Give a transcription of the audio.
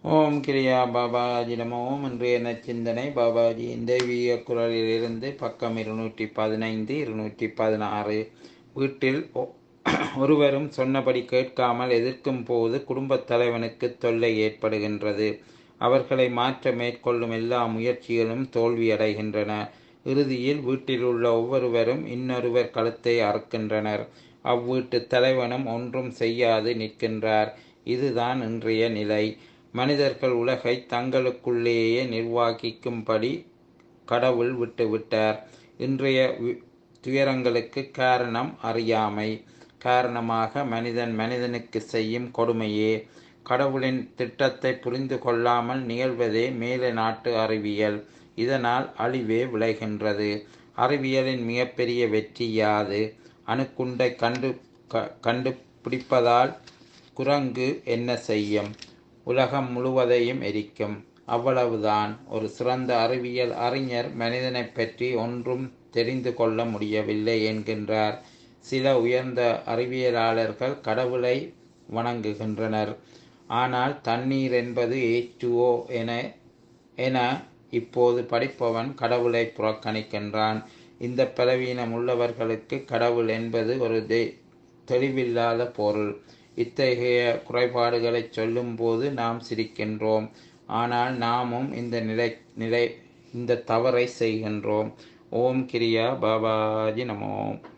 ஓம் கிரியா பாபாஜி நம ஓம் இன்றைய நச்சிந்தனை பாபாஜியின் தெய்வீக குரலிலிருந்து பக்கம் இருநூற்றி பதினைந்து இருநூற்றி பதினாறு வீட்டில் ஒ- ஒருவரும் சொன்னபடி கேட்காமல் எதிர்க்கும் போது குடும்பத் தலைவனுக்கு தொல்லை ஏற்படுகின்றது அவர்களை மாற்ற மேற்கொள்ளும் எல்லா முயற்சிகளும் தோல்வியடைகின்றன இறுதியில் வீட்டில் உள்ள ஒவ்வொருவரும் இன்னொருவர் கழுத்தை அறுக்கின்றனர் அவ்வீட்டு தலைவனும் ஒன்றும் செய்யாது நிற்கின்றார் இதுதான் இன்றைய நிலை மனிதர்கள் உலகை தங்களுக்குள்ளேயே நிர்வாகிக்கும்படி கடவுள் விட்டுவிட்டார் இன்றைய வி- துயரங்களுக்கு காரணம் அறியாமை காரணமாக மனிதன் மனிதனுக்கு செய்யும் கொடுமையே கடவுளின் திட்டத்தை புரிந்து கொள்ளாமல் நிகழ்வதே மேலை நாட்டு அறிவியல் இதனால் அழிவே விளைகின்றது அறிவியலின் மிகப்பெரிய வெற்றி யாது அணுக்குண்டை கண்டு க- கண்டுபிடிப்பதால் குரங்கு என்ன செய்யும் உலகம் முழுவதையும் எரிக்கும் அவ்வளவுதான் ஒரு சிறந்த அறிவியல் அறிஞர் மனிதனைப் பற்றி ஒன்றும் தெரிந்து கொள்ள முடியவில்லை என்கின்றார் சில உயர்ந்த அறிவியலாளர்கள் கடவுளை வணங்குகின்றனர் ஆனால் தண்ணீர் என்பது ஏச்சுஓ என என இப்போது படிப்பவன் கடவுளை புறக்கணிக்கின்றான் இந்த பலவீனம் உள்ளவர்களுக்கு கடவுள் என்பது ஒரு தெ- தெளிவில்லாத பொருள் இத்தகைய குறைபாடுகளை சொல்லும்போது நாம் சிரிக்கின்றோம் ஆனால் நாமும் இந்த நிலை நிலை இந்த தவறை செய்கின்றோம் ஓம் கிரியா பாபாஜி நமோம்